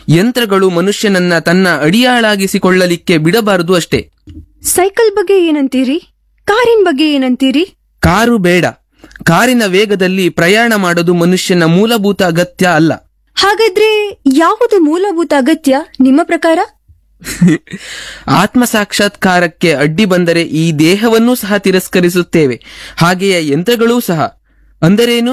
ಯಂತ್ರಗಳು ಮನುಷ್ಯನನ್ನ ತನ್ನ ಅಡಿಯಾಳಾಗಿಸಿಕೊಳ್ಳಲಿಕ್ಕೆ ಬಿಡಬಾರದು ಅಷ್ಟೇ ಸೈಕಲ್ ಬಗ್ಗೆ ಏನಂತೀರಿ ಕಾರಿನ ಬಗ್ಗೆ ಏನಂತೀರಿ ಕಾರು ಬೇಡ ಕಾರಿನ ವೇಗದಲ್ಲಿ ಪ್ರಯಾಣ ಮಾಡೋದು ಮನುಷ್ಯನ ಮೂಲಭೂತ ಅಗತ್ಯ ಅಲ್ಲ ಹಾಗಾದ್ರೆ ಯಾವುದು ಮೂಲಭೂತ ಅಗತ್ಯ ನಿಮ್ಮ ಪ್ರಕಾರ ಆತ್ಮ ಸಾಕ್ಷಾತ್ಕಾರಕ್ಕೆ ಅಡ್ಡಿ ಬಂದರೆ ಈ ದೇಹವನ್ನೂ ಸಹ ತಿರಸ್ಕರಿಸುತ್ತೇವೆ ಹಾಗೆಯೇ ಯಂತ್ರಗಳೂ ಸಹ ಅಂದರೇನು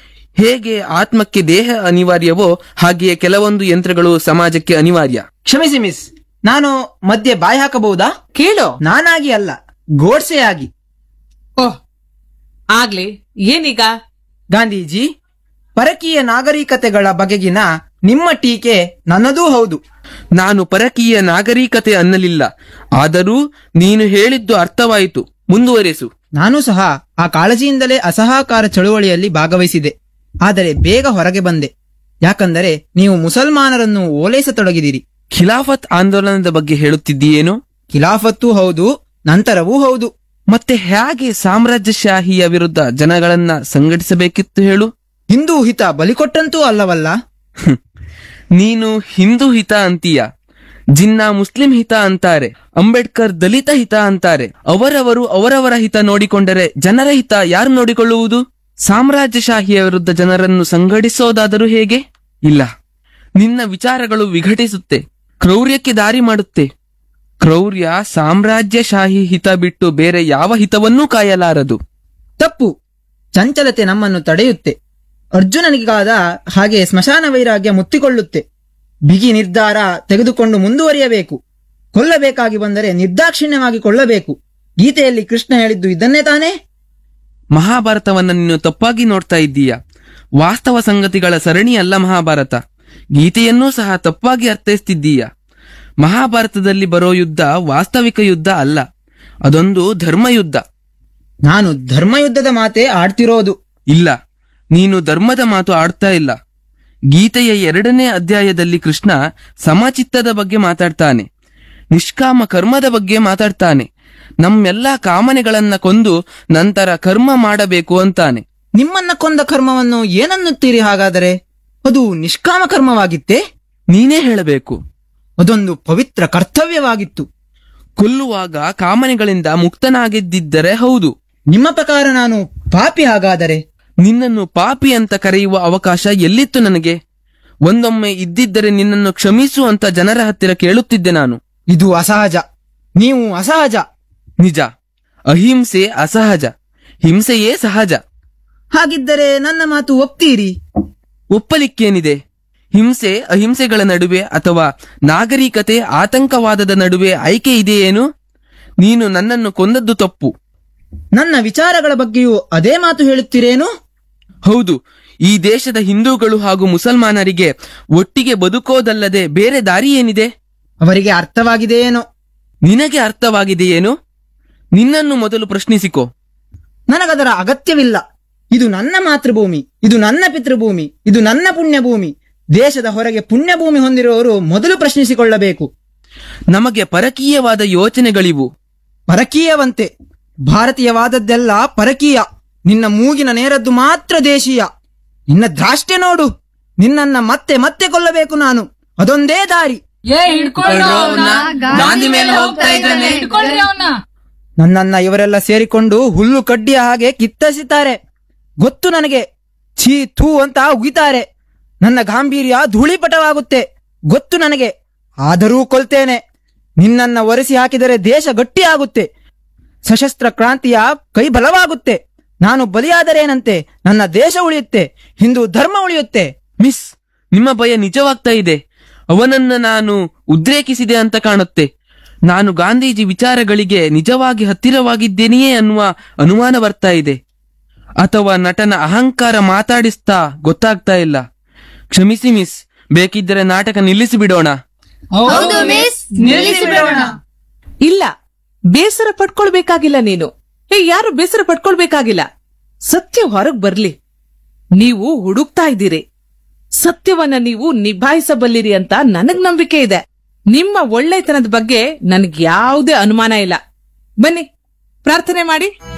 ಹೇಗೆ ಆತ್ಮಕ್ಕೆ ದೇಹ ಅನಿವಾರ್ಯವೋ ಹಾಗೆಯೇ ಕೆಲವೊಂದು ಯಂತ್ರಗಳು ಸಮಾಜಕ್ಕೆ ಅನಿವಾರ್ಯ ಕ್ಷಮಿಸಿ ಮಿಸ್ ನಾನು ಮಧ್ಯೆ ಬಾಯಿ ಹಾಕಬಹುದಾ ಕೇಳೋ ನಾನಾಗಿ ಅಲ್ಲ ಗೋಡ್ಸೆ ಆಗಿ ಓಹ್ ಆಗ್ಲಿ ಏನೀಗ ಗಾಂಧೀಜಿ ಪರಕೀಯ ನಾಗರಿಕತೆಗಳ ಬಗೆಗಿನ ನಿಮ್ಮ ಟೀಕೆ ನನ್ನದೂ ಹೌದು ನಾನು ಪರಕೀಯ ನಾಗರಿಕತೆ ಅನ್ನಲಿಲ್ಲ ಆದರೂ ನೀನು ಹೇಳಿದ್ದು ಅರ್ಥವಾಯಿತು ಮುಂದುವರೆಸು ನಾನು ಸಹ ಆ ಕಾಳಜಿಯಿಂದಲೇ ಅಸಹಕಾರ ಚಳುವಳಿಯಲ್ಲಿ ಭಾಗವಹಿಸಿದೆ ಆದರೆ ಬೇಗ ಹೊರಗೆ ಬಂದೆ ಯಾಕಂದರೆ ನೀವು ಮುಸಲ್ಮಾನರನ್ನು ಓಲೈಸತೊಡಗಿದಿರಿ ಖಿಲಾಫತ್ ಆಂದೋಲನದ ಬಗ್ಗೆ ಹೇಳುತ್ತಿದ್ದೀಯೇನು ಖಿಲಾಫತ್ತೂ ಹೌದು ನಂತರವೂ ಹೌದು ಮತ್ತೆ ಹೇಗೆ ಸಾಮ್ರಾಜ್ಯಶಾಹಿಯ ವಿರುದ್ಧ ಜನಗಳನ್ನ ಸಂಘಟಿಸಬೇಕಿತ್ತು ಹೇಳು ಹಿಂದೂ ಹಿತ ಬಲಿಕೊಟ್ಟಂತೂ ಅಲ್ಲವಲ್ಲ ಹ್ಮ್. ನೀನು ಹಿಂದೂ ಹಿತ ಅಂತೀಯ ಜಿನ್ನಾ ಮುಸ್ಲಿಂ ಹಿತ ಅಂತಾರೆ ಅಂಬೇಡ್ಕರ್ ದಲಿತ ಹಿತ ಅಂತಾರೆ ಅವರವರು ಅವರವರ ಹಿತ ನೋಡಿಕೊಂಡರೆ ಜನರ ಹಿತ ಯಾರು ನೋಡಿಕೊಳ್ಳುವುದು ಸಾಮ್ರಾಜ್ಯಶಾಹಿಯ ವಿರುದ್ಧ ಜನರನ್ನು ಸಂಘಟಿಸೋದಾದರೂ ಹೇಗೆ ಇಲ್ಲ ನಿನ್ನ ವಿಚಾರಗಳು ವಿಘಟಿಸುತ್ತೆ ಕ್ರೌರ್ಯಕ್ಕೆ ದಾರಿ ಮಾಡುತ್ತೆ ಕ್ರೌರ್ಯ ಸಾಮ್ರಾಜ್ಯಶಾಹಿ ಹಿತ ಬಿಟ್ಟು ಬೇರೆ ಯಾವ ಹಿತವನ್ನೂ ಕಾಯಲಾರದು ತಪ್ಪು ಚಂಚಲತೆ ನಮ್ಮನ್ನು ತಡೆಯುತ್ತೆ ಅರ್ಜುನನಿಗಾದ ಹಾಗೆ ಸ್ಮಶಾನ ವೈರಾಗ್ಯ ಮುತ್ತಿಕೊಳ್ಳುತ್ತೆ ಬಿಗಿ ನಿರ್ಧಾರ ತೆಗೆದುಕೊಂಡು ಮುಂದುವರಿಯಬೇಕು ಕೊಲ್ಲಬೇಕಾಗಿ ಬಂದರೆ ನಿರ್ದಾಕ್ಷಿಣ್ಯವಾಗಿ ಕೊಳ್ಳಬೇಕು ಗೀತೆಯಲ್ಲಿ ಕೃಷ್ಣ ಹೇಳಿದ್ದು ಇದನ್ನೇ ತಾನೇ ಮಹಾಭಾರತವನ್ನ ನೀನು ತಪ್ಪಾಗಿ ನೋಡ್ತಾ ಇದ್ದೀಯ ವಾಸ್ತವ ಸಂಗತಿಗಳ ಸರಣಿ ಅಲ್ಲ ಮಹಾಭಾರತ ಗೀತೆಯನ್ನೂ ಸಹ ತಪ್ಪಾಗಿ ಅರ್ಥೈಸ್ತಿದ್ದೀಯ ಮಹಾಭಾರತದಲ್ಲಿ ಬರೋ ಯುದ್ಧ ವಾಸ್ತವಿಕ ಯುದ್ಧ ಅಲ್ಲ ಅದೊಂದು ಧರ್ಮಯುದ್ಧ ನಾನು ಧರ್ಮಯುದ್ಧದ ಮಾತೇ ಆಡ್ತಿರೋದು ಇಲ್ಲ ನೀನು ಧರ್ಮದ ಮಾತು ಆಡ್ತಾ ಇಲ್ಲ ಗೀತೆಯ ಎರಡನೇ ಅಧ್ಯಾಯದಲ್ಲಿ ಕೃಷ್ಣ ಸಮಚಿತ್ತದ ಬಗ್ಗೆ ಮಾತಾಡ್ತಾನೆ ನಿಷ್ಕಾಮ ಕರ್ಮದ ಬಗ್ಗೆ ಮಾತಾಡ್ತಾನೆ ನಮ್ಮೆಲ್ಲಾ ಕಾಮನೆಗಳನ್ನ ಕೊಂದು ನಂತರ ಕರ್ಮ ಮಾಡಬೇಕು ಅಂತಾನೆ ನಿಮ್ಮನ್ನ ಕೊಂದ ಕರ್ಮವನ್ನು ಏನನ್ನುತ್ತೀರಿ ಹಾಗಾದರೆ ಅದು ನಿಷ್ಕಾಮ ಕರ್ಮವಾಗಿತ್ತೇ ನೀನೇ ಹೇಳಬೇಕು ಅದೊಂದು ಪವಿತ್ರ ಕರ್ತವ್ಯವಾಗಿತ್ತು ಕೊಲ್ಲುವಾಗ ಕಾಮನೆಗಳಿಂದ ಮುಕ್ತನಾಗಿದ್ದಿದ್ದರೆ ಹೌದು ನಿಮ್ಮ ಪ್ರಕಾರ ನಾನು ಪಾಪಿ ಹಾಗಾದರೆ ನಿನ್ನನ್ನು ಪಾಪಿ ಅಂತ ಕರೆಯುವ ಅವಕಾಶ ಎಲ್ಲಿತ್ತು ನನಗೆ ಒಂದೊಮ್ಮೆ ಇದ್ದಿದ್ದರೆ ನಿನ್ನನ್ನು ಕ್ಷಮಿಸು ಅಂತ ಜನರ ಹತ್ತಿರ ಕೇಳುತ್ತಿದ್ದೆ ನಾನು ಇದು ಅಸಹಜ ನೀವು ಅಸಹಜ ನಿಜ ಅಹಿಂಸೆ ಅಸಹಜ ಹಿಂಸೆಯೇ ಸಹಜ ಹಾಗಿದ್ದರೆ ನನ್ನ ಮಾತು ಒಪ್ತೀರಿ ಒಪ್ಪಲಿಕ್ಕೇನಿದೆ ಹಿಂಸೆ ಅಹಿಂಸೆಗಳ ನಡುವೆ ಅಥವಾ ನಾಗರಿಕತೆ ಆತಂಕವಾದದ ನಡುವೆ ಆಯ್ಕೆ ಇದೆಯೇನು ನೀನು ನನ್ನನ್ನು ಕೊಂದದ್ದು ತಪ್ಪು ನನ್ನ ವಿಚಾರಗಳ ಬಗ್ಗೆಯೂ ಅದೇ ಮಾತು ಹೇಳುತ್ತೀರೇನು ಹೌದು ಈ ದೇಶದ ಹಿಂದೂಗಳು ಹಾಗೂ ಮುಸಲ್ಮಾನರಿಗೆ ಒಟ್ಟಿಗೆ ಬದುಕೋದಲ್ಲದೆ ಬೇರೆ ದಾರಿ ಏನಿದೆ ಅವರಿಗೆ ಅರ್ಥವಾಗಿದೆಯೇನೋ ನಿನಗೆ ಅರ್ಥವಾಗಿದೆಯೇನು ನಿನ್ನನ್ನು ಮೊದಲು ಪ್ರಶ್ನಿಸಿಕೋ ನನಗದರ ಅಗತ್ಯವಿಲ್ಲ ಇದು ನನ್ನ ಮಾತೃಭೂಮಿ ಇದು ನನ್ನ ಪಿತೃಭೂಮಿ ಇದು ನನ್ನ ಪುಣ್ಯಭೂಮಿ ದೇಶದ ಹೊರಗೆ ಪುಣ್ಯಭೂಮಿ ಹೊಂದಿರುವವರು ಮೊದಲು ಪ್ರಶ್ನಿಸಿಕೊಳ್ಳಬೇಕು ನಮಗೆ ಪರಕೀಯವಾದ ಯೋಚನೆಗಳಿವು ಪರಕೀಯವಂತೆ ಭಾರತೀಯವಾದದ್ದೆಲ್ಲ ಪರಕೀಯ ನಿನ್ನ ಮೂಗಿನ ನೇರದ್ದು ಮಾತ್ರ ದೇಶೀಯ ನಿನ್ನ ದ್ರಾಷ್ಟೆ ನೋಡು ನಿನ್ನನ್ನ ಮತ್ತೆ ಮತ್ತೆ ಕೊಲ್ಲಬೇಕು ನಾನು ಅದೊಂದೇ ದಾರಿ ಏ ಹಿಡ್ಕೊಳ್ಳೋ ಅವ್ನ. ಗಾಂಧಿ ಮೇಲೆ ಹೋಗ್ತಾ ಇದ್ದಾನೆ. ಹಿಡ್ಕೊಳ್ರಿ ಅವ್ನ. ನನ್ನನ್ನ ಇವರೆಲ್ಲ ಸೇರಿಕೊಂಡು ಹುಲ್ಲು ಕಡ್ಡಿಯ ಹಾಗೆ ಕಿತ್ತಸಿತಾರೆ ಗೊತ್ತು ನನಗೆ ಛೀ ಥೂ ಅಂತ ಉಗಿತಾರೆ ನನ್ನ ಗಾಂಭೀರ್ಯ ಧೂಳಿಪಟವಾಗುತ್ತೆ ಗೊತ್ತು ನನಗೆ ಆದರೂ ಕೊಲ್ತೇನೆ ನಿನ್ನನ್ನ ಒರೆಸಿ ಹಾಕಿದರೆ ದೇಶ ಗಟ್ಟಿಯಾಗುತ್ತೆ ಸಶಸ್ತ್ರ ಕ್ರಾಂತಿಯ ಕೈ ಬಲವಾಗುತ್ತೆ ನಾನು ಬಲಿಯಾದರೇನಂತೆ ನನ್ನ ದೇಶ ಉಳಿಯುತ್ತೆ ಹಿಂದೂ ಧರ್ಮ ಉಳಿಯುತ್ತೆ ಮಿಸ್ ನಿಮ್ಮ ಭಯ ನಿಜವಾಗ್ತಾ ಇದೆ ಅವನನ್ನ ನಾನು ಉದ್ರೇಕಿಸಿದೆ ಅಂತ ಕಾಣುತ್ತೆ ನಾನು ಗಾಂಧೀಜಿ ವಿಚಾರಗಳಿಗೆ ನಿಜವಾಗಿ ಹತ್ತಿರವಾಗಿದ್ದೇನೆಯೇ ಅನ್ನುವ ಅನುಮಾನ ಬರ್ತಾ ಇದೆ ಅಥವಾ ನಟನ ಅಹಂಕಾರ ಮಾತಾಡಿಸ್ತಾ ಗೊತ್ತಾಗ್ತಾ ಇಲ್ಲ ಕ್ಷಮಿಸಿ ಮಿಸ್ ಬೇಕಿದ್ದರೆ ನಾಟಕ ನಿಲ್ಲಿಸಿ ಬಿಡೋಣ ಹೌದು ಮಿಸ್ ನಿಲ್ಲಿಸಿ ಬಿಡೋಣ ಇಲ್ಲ ಬೇಸರ ಪಟ್ಕೊಳ್ಬೇಕಾಗಿಲ್ಲ ನೀನು ಹೇ ಯಾರು ಬೇಸರ ಪಟ್ಕೊಳ್ಬೇಕಾಗಿಲ್ಲ ಸತ್ಯ ಹೊರಗ್ ಬರ್ಲಿ ನೀವು ಹುಡುಕ್ತಾ ಇದ್ದೀರಿ ಸತ್ಯವನ್ನ ನೀವು ನಿಭಾಯಿಸಬಲ್ಲಿರಿ ಅಂತ ನನಗ್ ನಂಬಿಕೆ ಇದೆ ನಿಮ್ಮ ಒಳ್ಳೆತನದ ಬಗ್ಗೆ ನನಗ್ ಯಾವುದೇ ಅನುಮಾನ ಇಲ್ಲ ಬನ್ನಿ ಪ್ರಾರ್ಥನೆ ಮಾಡಿ